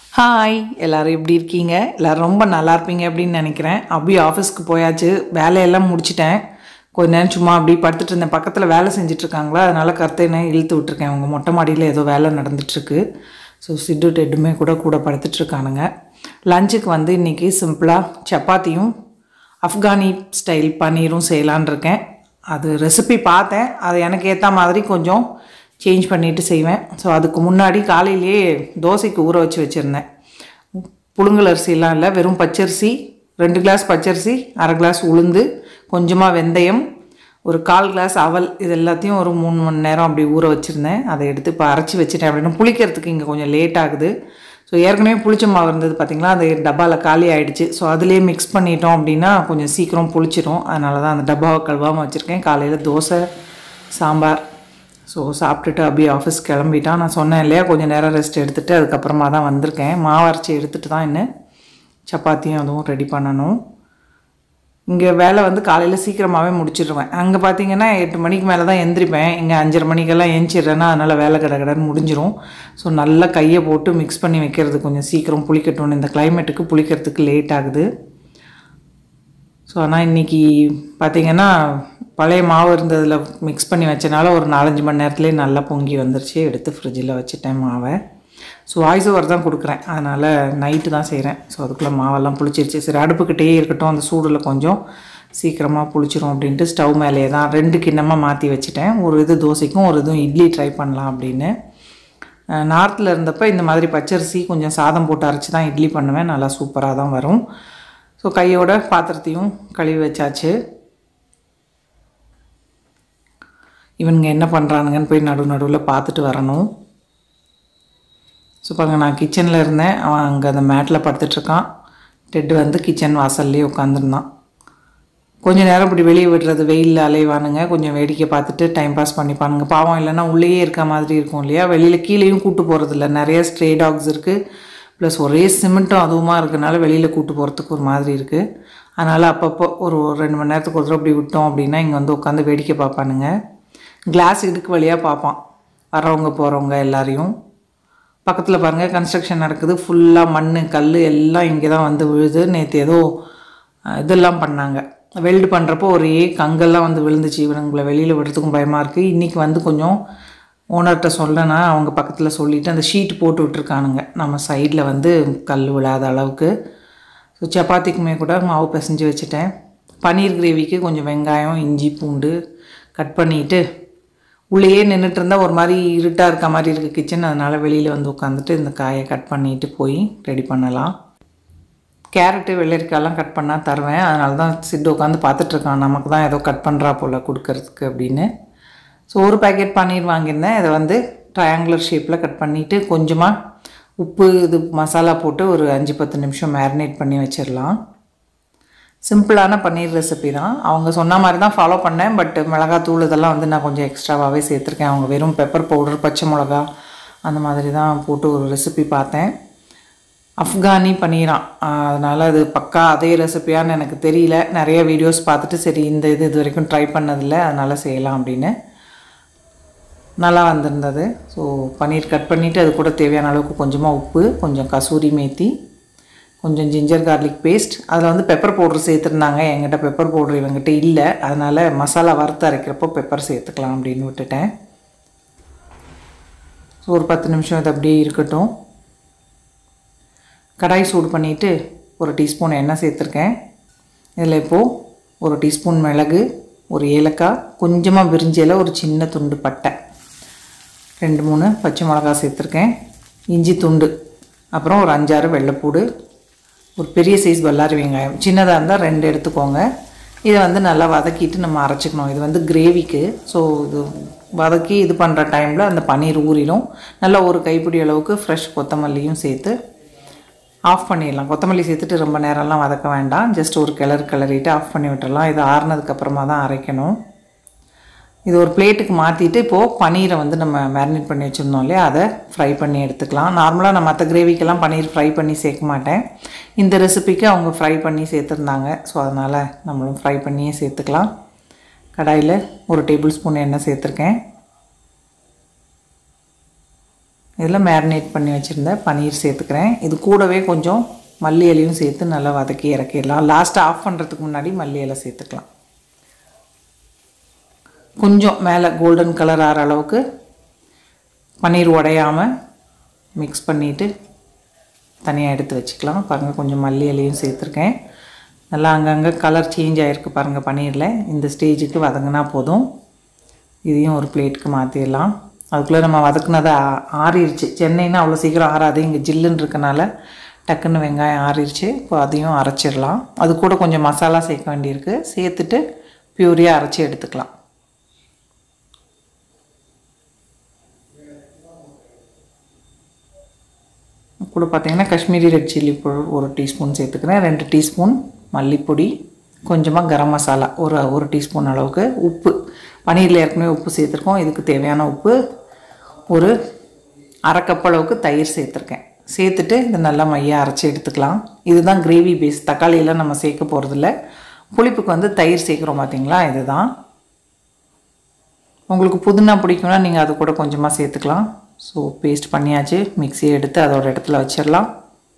Hi எல்லோரும் எப்படி இருக்கீங்க எல்லோரும் ரொம்ப நல்லா இருப்பீங்க அப்படின்னு நினைக்கிறேன் அப்படியே ஆஃபீஸ்க்கு போயாச்சு வேலையெல்லாம் முடிச்சிட்டேன் கொஞ்ச நேரம் சும்மா அப்படியே படுத்துட்டு இருந்தேன் பக்கத்தில் வேலை செஞ்சுட்டு இருக்காங்களா அதனால் கர்த்தனை இழுத்து விட்டுருக்கேன் அவங்க மொட்டை மாடியில் ஏதோ வேலை நடந்துட்டுருக்கு ஸோ சிட்டு டெட்டுமே கூட கூட படுத்துட்டு இருக்கானுங்க லஞ்சுக்கு வந்து இன்றைக்கி சிம்பிளாக சப்பாத்தியும் ஆப்கானி ஸ்டைல் பன்னீரும் செய்யலான் இருக்கேன் அது ரெசிபி பார்த்தேன் அது எனக்கு ஏற்ற மாதிரி கொஞ்சம் சேஞ்ச் பண்ணிவிட்டு செய்வேன் ஸோ அதுக்கு முன்னாடி காலையிலேயே தோசைக்கு ஊற வச்சு வச்சுருந்தேன் புழுங்கல் அரிசிலாம் இல்லை வெறும் பச்சரிசி ரெண்டு கிளாஸ் பச்சரிசி அரை கிளாஸ் உளுந்து கொஞ்சமாக வெந்தயம் ஒரு கால் கிளாஸ் அவல் இது எல்லாத்தையும் ஒரு மூணு மணி நேரம் அப்படி ஊற வச்சுருந்தேன் அதை எடுத்து இப்போ அரைச்சி வச்சுட்டேன் அப்படின்னா புளிக்கிறதுக்கு இங்கே கொஞ்சம் லேட் ஆகுது ஸோ ஏற்கனவே புளிச்ச மாவு இருந்தது பார்த்திங்களா அது டப்பாவில் காலி ஆகிடுச்சு ஸோ அதிலே மிக்ஸ் பண்ணிட்டோம் அப்படின்னா கொஞ்சம் சீக்கிரம் புளிச்சிரும் அதனால தான் அந்த டப்பாவை கழுவாமல் வச்சுருக்கேன் காலையில் தோசை சாம்பார் ஸோ சாப்பிட்டுட்டு அப்படியே ஆஃபீஸ் கிளம்பிட்டான் நான் சொன்னேன் இல்லையா கொஞ்சம் நேரம் ரெஸ்ட் எடுத்துகிட்டு அதுக்கப்புறமா தான் வந்திருக்கேன் மாவு அரைச்சி எடுத்துகிட்டு தான் இன்னும் சப்பாத்தியும் அதுவும் ரெடி பண்ணணும் இங்கே வேலை வந்து காலையில் சீக்கிரமாகவே முடிச்சிடுவேன் அங்கே பார்த்தீங்கன்னா எட்டு மணிக்கு மேலே தான் எந்திரிப்பேன் இங்கே அஞ்சரை மணிக்கெல்லாம் எந்திரிச்சிடுறேன்னா அதனால் வேலை கடை கடைன்னு முடிஞ்சிரும் ஸோ நல்லா கையை போட்டு மிக்ஸ் பண்ணி வைக்கிறது கொஞ்சம் சீக்கிரம் புளிக்கட்டும்னு இந்த கிளைமேட்டுக்கு புளிக்கிறதுக்கு லேட் ஆகுது ஸோ ஆனால் இன்றைக்கி பார்த்திங்கன்னா பழைய மாவு இருந்ததில் மிக்ஸ் பண்ணி வச்சனால ஒரு நாலஞ்சு மணி நேரத்துலேயே நல்லா பொங்கி வந்துருச்சு எடுத்து ஃப்ரிட்ஜில் வச்சுட்டேன் மாவை ஸோ வாய்ஸ் ஓவர் தான் கொடுக்குறேன் அதனால் நைட்டு தான் செய்கிறேன் ஸோ அதுக்குள்ளே மாவெல்லாம் புளிச்சிருச்சு சரி அடுப்புக்கிட்டே இருக்கட்டும் அந்த சூடில் கொஞ்சம் சீக்கிரமாக புளிச்சிரும் அப்படின்ட்டு ஸ்டவ் மேலேயே தான் ரெண்டு கிண்ணமாக மாற்றி வச்சுட்டேன் ஒரு இது தோசைக்கும் ஒரு இதுவும் இட்லி ட்ரை பண்ணலாம் அப்படின்னு நார்த்தில் இருந்தப்போ இந்த மாதிரி பச்சரிசி கொஞ்சம் சாதம் போட்டு அரைச்சி தான் இட்லி பண்ணுவேன் நல்லா சூப்பராக தான் வரும் ஸோ கையோட பாத்திரத்தையும் கழுவி வச்சாச்சு இவனுங்க என்ன பண்ணுறானுங்கன்னு போய் நடு நடுவில் பார்த்துட்டு வரணும் ஸோ பாருங்க நான் கிச்சனில் இருந்தேன் அவன் அங்கே அந்த மேட்டில் படுத்துட்ருக்கான் டெட்டு வந்து கிச்சன் வாசல்லே உட்காந்துருந்தான் கொஞ்சம் நேரம் இப்படி வெளியே விடுறது வெயிலில் அலைவானுங்க கொஞ்சம் வேடிக்கை பார்த்துட்டு டைம் பாஸ் பண்ணிப்பானுங்க பாவம் இல்லைன்னா உள்ளேயே இருக்க மாதிரி இருக்கும் இல்லையா வெளியில் கீழேயும் கூட்டு போகிறதில்ல நிறைய ஸ்ட்ரே டாக்ஸ் இருக்குது ப்ளஸ் ஒரே சிமெண்ட்டும் அதுவுமா இருக்கனால வெளியில் கூட்டு போகிறதுக்கு ஒரு மாதிரி இருக்குது அதனால் அப்பப்போ ஒரு ரெண்டு மணி நேரத்துக்கு ஒரு தடவை அப்படி விட்டோம் அப்படின்னா இங்கே வந்து உட்காந்து வேடிக்கை பார்ப்பானுங்க கிளாஸ் இடுக்கு வழியாக பார்ப்பான் வரவங்க போகிறவங்க எல்லாரையும் பக்கத்தில் பாருங்கள் கன்ஸ்ட்ரக்ஷன் நடக்குது ஃபுல்லாக மண் கல் எல்லாம் இங்கே தான் வந்து விழுது நேற்று ஏதோ இதெல்லாம் பண்ணாங்க வெல்டு பண்ணுறப்போ ஒரே கங்கெல்லாம் வந்து விழுந்துச்சு இவனுங்களை வெளியில் விடுறதுக்கும் பயமாக இருக்குது இன்றைக்கி வந்து கொஞ்சம் ஓனர்கிட்ட சொல்லனா அவங்க பக்கத்தில் சொல்லிவிட்டு அந்த ஷீட் போட்டு விட்ருக்கானுங்க நம்ம சைடில் வந்து கல் விழாத அளவுக்கு ஸோ சப்பாத்திக்குமே கூட மாவு பிசைஞ்சு வச்சுட்டேன் பன்னீர் கிரேவிக்கு கொஞ்சம் வெங்காயம் இஞ்சி பூண்டு கட் பண்ணிவிட்டு உள்ளேயே நின்றுட்டு இருந்தால் ஒரு மாதிரி இருட்டாக இருக்க மாதிரி இருக்குது கிச்சன் அதனால் வெளியில் வந்து உட்காந்துட்டு இந்த காயை கட் பண்ணிட்டு போய் ரெடி பண்ணலாம் கேரட்டு வெள்ளரிக்காயெல்லாம் கட் பண்ணால் தருவேன் அதனால தான் சிட்டு உட்காந்து பார்த்துட்ருக்கான் நமக்கு தான் ஏதோ கட் பண்ணுறா போல் கொடுக்கறதுக்கு அப்படின்னு ஸோ ஒரு பேக்கெட் பன்னீர் வாங்கியிருந்தேன் இதை வந்து ட்ரையாங்குலர் ஷேப்பில் கட் பண்ணிவிட்டு கொஞ்சமாக உப்பு இது மசாலா போட்டு ஒரு அஞ்சு பத்து நிமிஷம் மேரினேட் பண்ணி வச்சிடலாம் சிம்பிளான பன்னீர் ரெசிபி தான் அவங்க சொன்ன மாதிரி தான் ஃபாலோ பண்ணேன் பட் மிளகாத்தூள் இதெல்லாம் வந்து நான் கொஞ்சம் எக்ஸ்ட்ராவாகவே சேர்த்துருக்கேன் அவங்க வெறும் பெப்பர் பவுடர் பச்சை மிளகா அந்த மாதிரி தான் போட்டு ஒரு ரெசிபி பார்த்தேன் அஃப்கானி பன்னீரான் அதனால் அது பக்கா அதே ரெசிபியான்னு எனக்கு தெரியல நிறைய வீடியோஸ் பார்த்துட்டு சரி இந்த இது இது வரைக்கும் ட்ரை பண்ணதில்லை அதனால் செய்யலாம் அப்படின்னு நல்லா வந்திருந்தது ஸோ பன்னீர் கட் பண்ணிவிட்டு அது கூட தேவையான அளவுக்கு கொஞ்சமாக உப்பு கொஞ்சம் கசூரி மேத்தி கொஞ்சம் ஜிஞ்சர் கார்லிக் பேஸ்ட் அதில் வந்து பெப்பர் பவுட்ரு சேர்த்துருந்தாங்க என்கிட்ட பெப்பர் பவுட்ரு இவங்ககிட்ட இல்லை அதனால் மசாலா வறுத்து அரைக்கிறப்போ பெப்பர் சேர்த்துக்கலாம் அப்படின்னு விட்டுட்டேன் ஸோ ஒரு பத்து நிமிஷம் இது அப்படியே இருக்கட்டும் கடாய் சூடு பண்ணிவிட்டு ஒரு டீஸ்பூன் எண்ணெய் சேர்த்துருக்கேன் இதில் இப்போது ஒரு டீஸ்பூன் மிளகு ஒரு ஏலக்காய் கொஞ்சமாக விரிஞ்சியில் ஒரு சின்ன துண்டு பட்டை ரெண்டு மூணு பச்சை மிளகா சேர்த்துருக்கேன் இஞ்சி துண்டு அப்புறம் ஒரு அஞ்சாறு வெள்ளைப்பூடு ஒரு பெரிய சைஸ் பல்லாரி வெங்காயம் சின்னதாக இருந்தால் ரெண்டு எடுத்துக்கோங்க இதை வந்து நல்லா வதக்கிட்டு நம்ம அரைச்சிக்கணும் இது வந்து கிரேவிக்கு ஸோ இது வதக்கி இது பண்ணுற டைமில் அந்த பன்னீர் ஊறிடும் நல்லா ஒரு கைப்பிடி அளவுக்கு ஃப்ரெஷ் கொத்தமல்லியும் சேர்த்து ஆஃப் பண்ணிடலாம் கொத்தமல்லி சேர்த்துட்டு ரொம்ப நேரம்லாம் வதக்க வேண்டாம் ஜஸ்ட் ஒரு கிளறு கிளறிட்டு ஆஃப் பண்ணி விட்டுறலாம் இது ஆறுனதுக்கப்புறமா தான் அரைக்கணும் இது ஒரு பிளேட்டுக்கு மாற்றிட்டு இப்போது பன்னீரை வந்து நம்ம மேரினேட் பண்ணி வச்சுருந்தோம் இல்லையா அதை ஃப்ரை பண்ணி எடுத்துக்கலாம் நார்மலாக நான் மற்ற கிரேவிக்கெல்லாம் பன்னீர் ஃப்ரை பண்ணி சேர்க்க மாட்டேன் இந்த ரெசிபிக்கு அவங்க ஃப்ரை பண்ணி சேர்த்துருந்தாங்க ஸோ அதனால் நம்மளும் ஃப்ரை பண்ணியே சேர்த்துக்கலாம் கடாயில் ஒரு டேபிள் ஸ்பூன் எண்ணெய் சேர்த்துருக்கேன் இதில் மேரினேட் பண்ணி வச்சுருந்த பன்னீர் சேர்த்துக்கிறேன் இது கூடவே கொஞ்சம் மல்லி இலையும் சேர்த்து நல்லா வதக்கி இறக்கிடலாம் லாஸ்ட்டாக ஆஃப் பண்ணுறதுக்கு முன்னாடி மல்லி இலை சேர்த்துக்கலாம் கொஞ்சம் மேலே கோல்டன் கலர் ஆகிற அளவுக்கு பன்னீர் உடையாமல் மிக்ஸ் பண்ணிவிட்டு தனியாக எடுத்து வச்சுக்கலாம் பாருங்கள் கொஞ்சம் மல்லி இலையும் சேர்த்துருக்கேன் நல்லா அங்கங்கே கலர் சேஞ்ச் ஆகிருக்கு பாருங்கள் பன்னீரில் இந்த ஸ்டேஜுக்கு வதங்கினா போதும் இதையும் ஒரு பிளேட்டுக்கு மாற்றிடலாம் அதுக்குள்ளே நம்ம வதக்குனதை ஆ- ஆறிடுச்சு சென்னைன்னா அவ்வளோ சீக்கிரம் ஆறாது இங்கே ஜில்லுன்னு இருக்கனால டக்குன்னு வெங்காயம் ஆறிடுச்சு இப்போ அதையும் அரைச்சிடலாம் அது கூட கொஞ்சம் மசாலா சேர்க்க வேண்டியிருக்கு சேர்த்துட்டு பியூரியாக அரைச்சி எடுத்துக்கலாம் கூட பார்த்தீங்கன்னா காஷ்மீரி ரெட் சில்லி பவுடர் ஒரு டீஸ்பூன் சேர்த்துக்கிறேன் ரெண்டு டீஸ்பூன் மல்லிப்பொடி கொஞ்சமாக கரம் மசாலா ஒரு ஒரு டீஸ்பூன் அளவுக்கு உப்பு பன்னீரில் ஏற்கனவே உப்பு சேர்த்துருக்கோம் இதுக்கு தேவையான உப்பு ஒரு அரை கப் அளவுக்கு தயிர் சேர்த்துருக்கேன் சேர்த்துட்டு இதை நல்லா மையாக அரைச்சி எடுத்துக்கலாம் இதுதான் கிரேவி பேஸ் தக்காளியெல்லாம் நம்ம சேர்க்க போகிறதில்ல புளிப்புக்கு வந்து தயிர் சேர்க்குறோம் பார்த்தீங்களா இதுதான் உங்களுக்கு புதினா பிடிக்கும்னா நீங்கள் அது கூட கொஞ்சமாக சேர்த்துக்கலாம் ஸோ பேஸ்ட் பண்ணியாச்சு மிக்ஸியை எடுத்து அதோட இடத்துல வச்சிடலாம்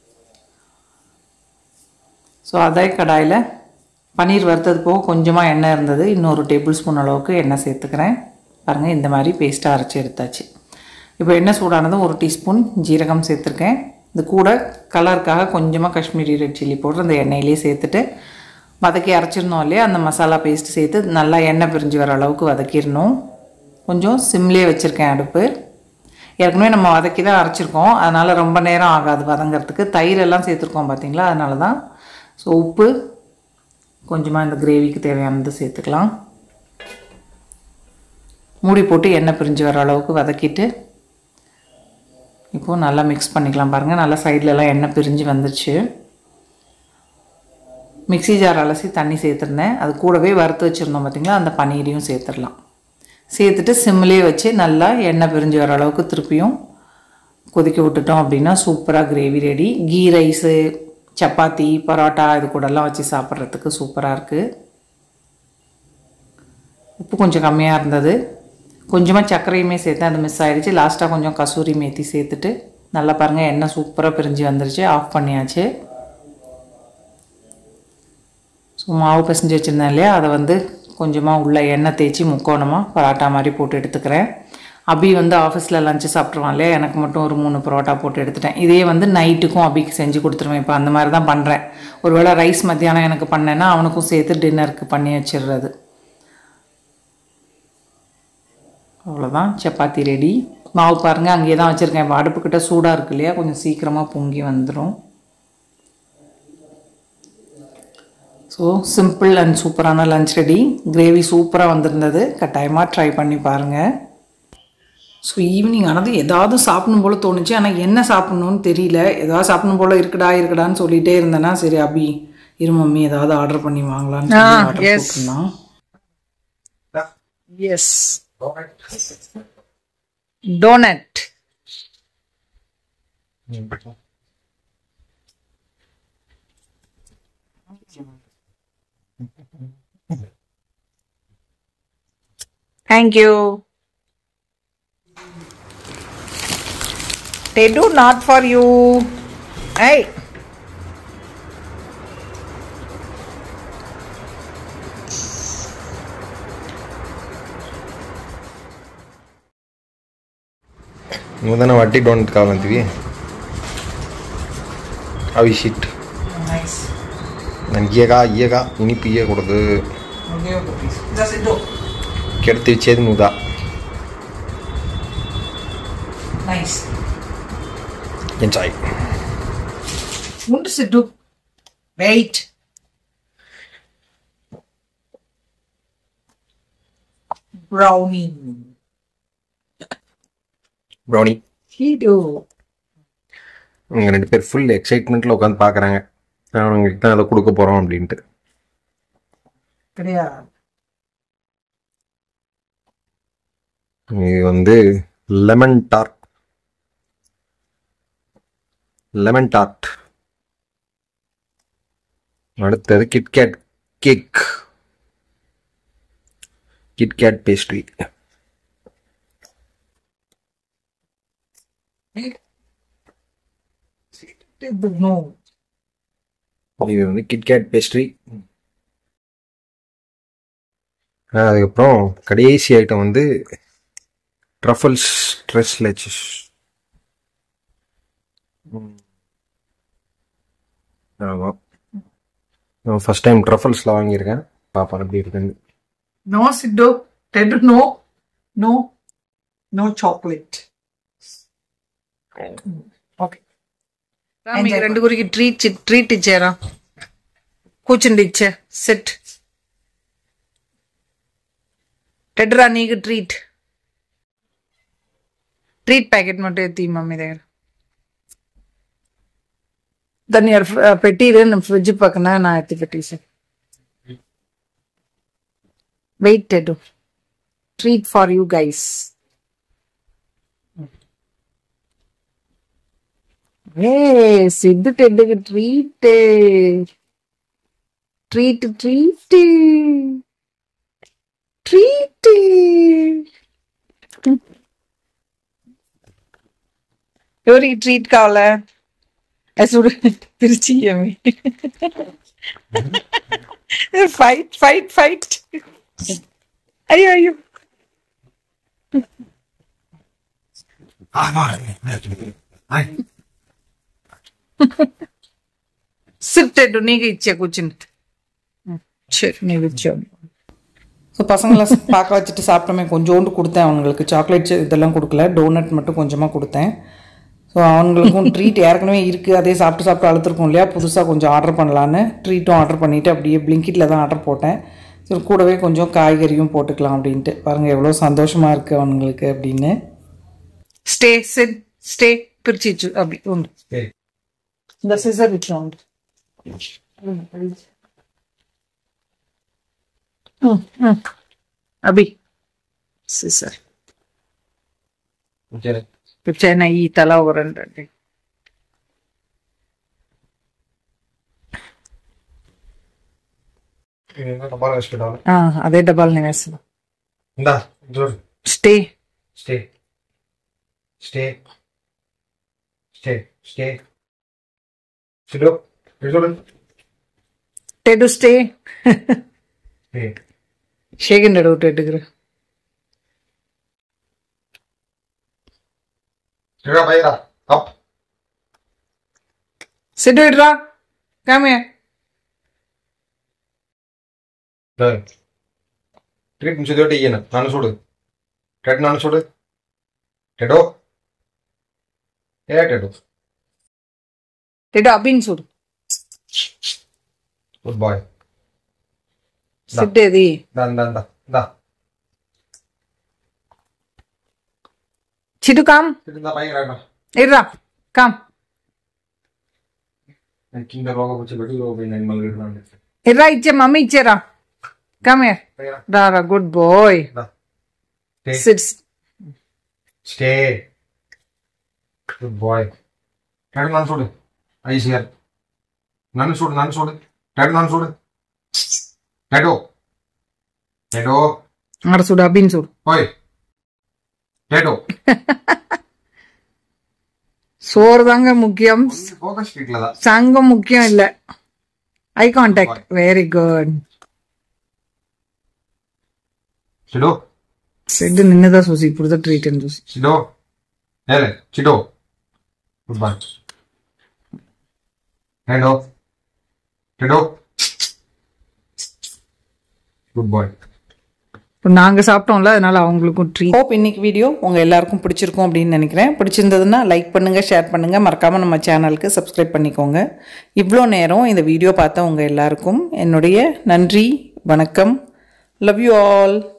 ஸோ அதே கடாயில் பன்னீர் வறுத்தது போக கொஞ்சமாக எண்ணெய் இருந்தது இன்னொரு டேபிள் ஸ்பூன் அளவுக்கு எண்ணெய் சேர்த்துக்கிறேன் பாருங்கள் இந்த மாதிரி பேஸ்ட்டாக அரைச்சி எடுத்தாச்சு இப்போ எண்ணெய் சூடானதும் ஒரு டீஸ்பூன் ஜீரகம் சேர்த்துருக்கேன் இது கூட கலருக்காக கொஞ்சமாக காஷ்மீரி ரெட் சில்லி போட்டு அந்த எண்ணெயிலே சேர்த்துட்டு வதக்கி அரைச்சிருந்தோம் இல்லையா அந்த மசாலா பேஸ்ட் சேர்த்து நல்லா எண்ணெய் பிரிஞ்சு வர அளவுக்கு வதக்கிடணும் கொஞ்சம் சிம்லேயே வச்சுருக்கேன் அடுப்பு ஏற்கனவே நம்ம வதக்கி தான் அரைச்சிருக்கோம் அதனால் ரொம்ப நேரம் ஆகாது வதங்கிறதுக்கு தயிர் எல்லாம் சேர்த்துருக்கோம் பார்த்தீங்களா அதனால தான் ஸோ உப்பு கொஞ்சமாக இந்த கிரேவிக்கு தேவையானது சேர்த்துக்கலாம் மூடி போட்டு எண்ணெய் பிரிஞ்சு வர அளவுக்கு வதக்கிட்டு இப்போது நல்லா மிக்ஸ் பண்ணிக்கலாம் பாருங்கள் நல்லா சைட்லலாம் எண்ணெய் பிரிஞ்சு வந்துருச்சு மிக்ஸி ஜார் அலசி தண்ணி சேர்த்துருந்தேன் அது கூடவே வறுத்து வச்சுருந்தோம் பார்த்தீங்களா அந்த பன்னீரையும் சேர்த்துடலாம் சேர்த்துட்டு சிம்லேயே வச்சு நல்லா எண்ணெய் பிரிஞ்சு வர அளவுக்கு திருப்பியும் கொதிக்க விட்டுட்டோம் அப்படின்னா சூப்பராக gravy ready ghee rice chapati parotta இது கூடலாம் வச்சு சாப்பிட்றதுக்கு சூப்பராக இருக்குது உப்பு கொஞ்சம் கம்மியாக இருந்தது கொஞ்சமாக சர்க்கரையுமே சேர்த்தேன் அது மிஸ் ஆயிடுச்சு லாஸ்ட்டாக கொஞ்சம் கசூரி மேத்தி சேர்த்துட்டு நல்லா பாருங்கள் எண்ணெய் சூப்பராக பிரிஞ்சு வந்துருச்சு ஆஃப் பண்ணியாச்சு ஸோ மாவு பிசைஞ்சு வச்சுருந்தேன் இல்லையா அதை வந்து கொஞ்சமாக உள்ள எண்ணெய் தேய்ச்சி முக்கோணமாக பரோட்டா மாதிரி போட்டு எடுத்துக்கிறேன் அபி வந்து ஆஃபீஸில் லஞ்சு சாப்பிட்ருவான் இல்லையா எனக்கு மட்டும் ஒரு மூணு பரோட்டா போட்டு எடுத்துட்டேன் இதே வந்து நைட்டுக்கும் அபிக்கு செஞ்சு கொடுத்துருவேன் இப்போ அந்த மாதிரி தான் பண்ணுறேன் ஒருவேளை ரைஸ் மத்தியானம் எனக்கு பண்ணேன்னா அவனுக்கும் சேர்த்து டின்னருக்கு பண்ணி வச்சிடுறது அவ்வளோதான் சப்பாத்தி ரெடி மாவு பாருங்கள் அங்கேயே தான் வச்சுருக்கேன் இப்போ அடுப்புக்கிட்ட சூடாக இருக்கு இல்லையா கொஞ்சம் சீக்கிரமாக பொங்கி வந்துடும் ஸோ சிம்பிள் அண்ட் சூப்பரான லஞ்ச் ரெடி கிரேவி சூப்பராக வந்திருந்தது கட்டாயமாக ட்ரை பண்ணி பாருங்கள் ஸோ ஈவினிங் ஆனது ஏதாவது சாப்பிடணும் போல் தோணுச்சு ஆனால் என்ன சாப்பிடணும்னு தெரியல ஏதாவது சாப்பிடணும் போல் இருக்குடா இருக்குடான்னு சொல்லிகிட்டே இருந்தேன்னா சரி அபி இரு மம்மி ஏதாவது ஆர்டர் பண்ணி வாங்கலாம்னு சொல்லி Ah, order yes. போட்டிருந்தான். Yes. Donut. Thank you. They do not for you. Hey. నువ్వు దాన్ని వడ్డీ డోంట్ కావాలంటివి అవి షిట్ Nice. ನನಗೆ ಈಗ ಈಗ ಇನಿಪು ಈಗ ಕೊಡೋದು Okay, okay, please. Just sit down. ಕೆಡ್ತಿ ಇಚ್ಚೇದು నువ్వుದ Nice. Enjoy Won't sit do. Wait. Brownie. Brownie He do. அவங்க ரெண்டு பேர் ஃபுல் எக்ஸைட்மெண்ட்டில் உட்காந்து பார்க்குறாங்க அவங்களுக்கு தான் அதை கொடுக்க போகிறோம் அப்படின்ட்டு கிடையாது இது வந்து லெமன் டார்ட் லெமன் டார்ட் அடுத்தது KitKat cake KitKat pastry No. இது வந்து கிட்கேட் பேஸ்ட்ரி அதுக்கப்புறம் கடைசி ஐட்டம் வந்து ட்ரஃபல்ஸ் ட்ரெஸ் லெச்சஸ் ஆமாம் ஃபர்ஸ்ட் டைம் ட்ரஃபல்ஸில் வாங்கியிருக்கேன் பாப்பா எப்படி இருக்குன்னு No, Sidhu. Ted, no. No. No chocolate. Okay. మీకు రెండు గురికి ట్రీట్ ట్రీట్ ఇచ్చారా కూర్చుండి ఇచ్చా సెట్ టెడ్రా నీకు ట్రీట్ ట్రీట్ ప్యాకెట్ మట్టు ఎత్తి మమ్మీ దగ్గర దాన్ని పెట్టిరు ఫ్రిడ్జ్ పక్కన నా ఎత్తి పెట్టేసి wait Ted treat for you guys ఏ సిద్ధు టెడ్కి ట్రీట్ ట్రీట్ ట్రీట్ ట్రీట్ ఎవరికి ట్రీట్ కావాలా చూడు పిలిచి ఫైట్ ఫైట్ ఫైట్ అయ్యో అయ్యో సిట్టెడ్ నీకు ఇచ్చే కూర్చుని சரி நீ வச்சு ஸோ பசங்களை பார்க்க வச்சுட்டு சாப்பிட்டோமே கொஞ்சோண்டு கொடுத்தேன் அவங்களுக்கு சாக்லேட்ஸ் இதெல்லாம் கொடுக்கல டோனட் மட்டும் கொஞ்சமாக கொடுத்தேன் ஸோ அவங்களுக்கும் ட்ரீட் ஏற்கனவே இருக்குது அதே சாப்பிட்டு சாப்பிட்டு அழுத்துருக்கோம் இல்லையா புதுசாக கொஞ்சம் ஆர்டர் பண்ணலான்னு ட்ரீட்டும் ஆர்டர் பண்ணிவிட்டு அப்படியே பிளிங்கிட்டில் தான் ஆர்டர் போட்டேன் ஸோ கூடவே கொஞ்சம் காய்கறியும் போட்டுக்கலாம் அப்படின்ட்டு பாருங்கள் எவ்வளோ சந்தோஷமாக இருக்குது அவங்களுக்கு அப்படின்னு ஸ்டே செட் ஸ்டே பிரிச்சிச்சு அப்படி உண்டு இந்த சிசர் வச்சு உண்டு अभी సిసర్ పిచ్చైనా ఈ తల ఒకరండి అదే డబ్బాలు నేను వేస్తున్నా இந்தா ஜோர் stay stay stay stay stay சிடோ சொல்லு టెడు స్టే ஸ்டே షేకండి అడుగు టెడ్డుగురు சிடா பைரா அப் సిడ్డు ఇడ్రా కామే ట్రీట్ నుంచి తోటి ఇయ్యను నన్ను చూడు టెడ్ నన్ను చూడు టెడో ఏ టెడో టెడు అబ్బిన్ చూడు గుడ్ బాయ్ సిడ్డేది దా దా దా దా చిటు కామ్ దా పైకి ఇడ్రా కామ్ కింద రోగ వచ్చి పెట్టి రోగ పోయింది మళ్ళీ ఇడున్నాను ఇడ్రా ఇచ్చే మమ్మీ ఇచ్చేరా కామే పైరా రారా గుడ్ బాయ్ దా stay sits stay good boy Ted నన్ను చూడు ఐస్ హియర్ నన్ను చూడు నన్ను చూడు టెడ్ నన్ను చూడు టెడో టెడో ఆడ చూడు అబ్బిన్ చూడు ఓయ్ టెడో சோறு தாங்க முக்கியம் ఫోకస్ ఇట్లా சங்கம் முக்கியம் இல்ல ஐ கான்டாக்ட் வெரி குட் చిడో సెడ్ నిన్నదా చూసి ఇప్పుడు ట్రీట్ అని చూసి చిడో ఏలే చిడో గుడ్ బాయ్ టెడో టెడో గుడ్ బాయ్ இப்போ நாங்க சாப்பிட்டோம்ல அதனால அவங்களுக்கும் ட்ரீட் ஹோப் இன்னைக்கு வீடியோ உங்க எல்லாருக்கும் பிடிச்சிருக்கும் அப்படின்னு நினைக்கிறேன் பிடிச்சிருந்ததுன்னா லைக் பண்ணுங்க ஷேர் பண்ணுங்க மறக்காம நம்ம சேனலுக்கு சப்ஸ்கிரைப் பண்ணிக்கோங்க இவ்வளோ நேரம் இந்த வீடியோ பார்த்த உங்க எல்லாருக்கும் என்னுடைய நன்றி வணக்கம் லவ் யூ ஆல்